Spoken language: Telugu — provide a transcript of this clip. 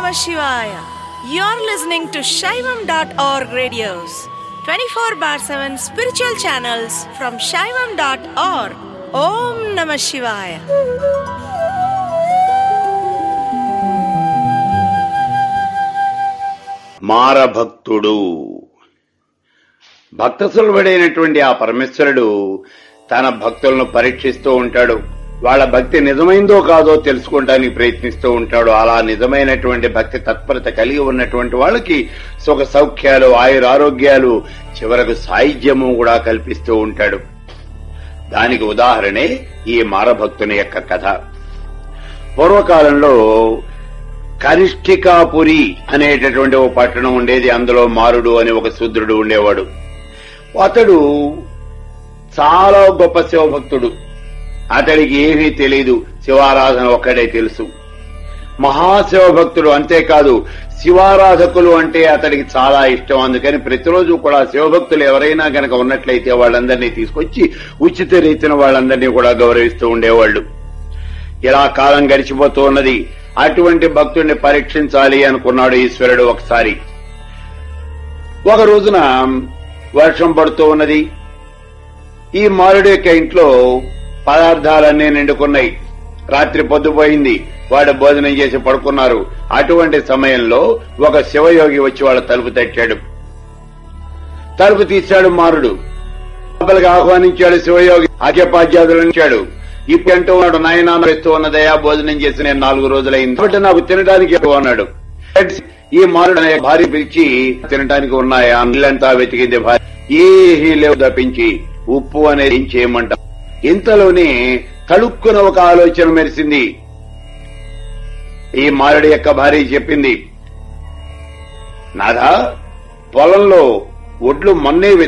Shivaya. You're listening to Shaivam.org radios, 24 bar 7 spiritual channels from Shaivam.org. Om Namah Shivaya. మారభక్తుడు భక్తసులభుడైనటువంటి ఆ పరమేశ్వరుడు తన భక్తులను పరీక్షిస్తూ ఉంటాడు వాళ్ళ భక్తి నిజమైందో కాదో తెలుసుకోవడానికి ప్రయత్నిస్తూ ఉంటాడు అలా నిజమైనటువంటి భక్తి తత్పరత కలిగి ఉన్నటువంటి వాళ్ళకి సుఖ సౌఖ్యాలు ఆయురారోగ్యాలు చివరకు సాహిత్యము కూడా కల్పిస్తూ ఉంటాడు దానికి ఉదాహరణే ఈ మారభక్తుని యొక్క కథ పూర్వకాలంలో కనిష్ఠికాపురి అనేటటువంటి ఒక పట్టణం ఉండేది అందులో మారుడు అని ఒక శూద్రుడు ఉండేవాడు అతడు చాలా గొప్ప శివభక్తుడు అతడికి ఏమీ తెలియదు శివారాధన ఒక్కడే తెలుసు మహాశివభక్తుడు అంతేకాదు శివారాధకులు అంటే అతడికి చాలా ఇష్టం అందుకని ప్రతిరోజు కూడా శివభక్తులు ఎవరైనా గనక ఉన్నట్లయితే వాళ్ళందరినీ తీసుకొచ్చి ఉచిత రీతిన వాళ్ళందరినీ కూడా గౌరవిస్తూ ఉండేవాళ్ళు ఇలా కాలం గడిచిపోతూ ఉన్నది అటువంటి భక్తుడిని పరీక్షించాలి అనుకున్నాడు ఈశ్వరుడు ఒకసారి ఒక రోజున వర్షం పడుతూ ఉన్నది ఈ మారుడు యొక్క ఇంట్లో పదార్థాలన్నీ నిండుకున్నాయి రాత్రి పొద్దుపోయింది వాడు భోజనం చేసి పడుకున్నారు అటువంటి సమయంలో ఒక శివయోగి వచ్చి వాళ్ళ తలుపు తట్టాడు తలుపు తీశాడు మారుడు లోపలికి ఆహ్వానించాడు శివయోగి ఆజ్ఞపాధ్యాదులు ఇచ్చాడు ఇప్పుడు అంటూ ఉన్నాడు నాయన వేస్తూ ఉన్నదయా భోజనం చేసి నేను నాలుగు రోజులైంది కాబట్టి నాకు తినడానికి ఎక్కువ అన్నాడు ఈ మారుడు అనే భార్య పిలిచి తినడానికి ఉన్నాయా ఇల్లంతా వెతికింది భార్య ఏహీ లేవు తప్పించి ఉప్పు అనేది ఏం చేయమంట ఇంతలోనే తలుక్కున ఒక ఆలోచన మెరిసింది ఈ మారుడి యొక్క భార్య చెప్పింది నాదా పొలంలో ఒడ్లు మొన్నే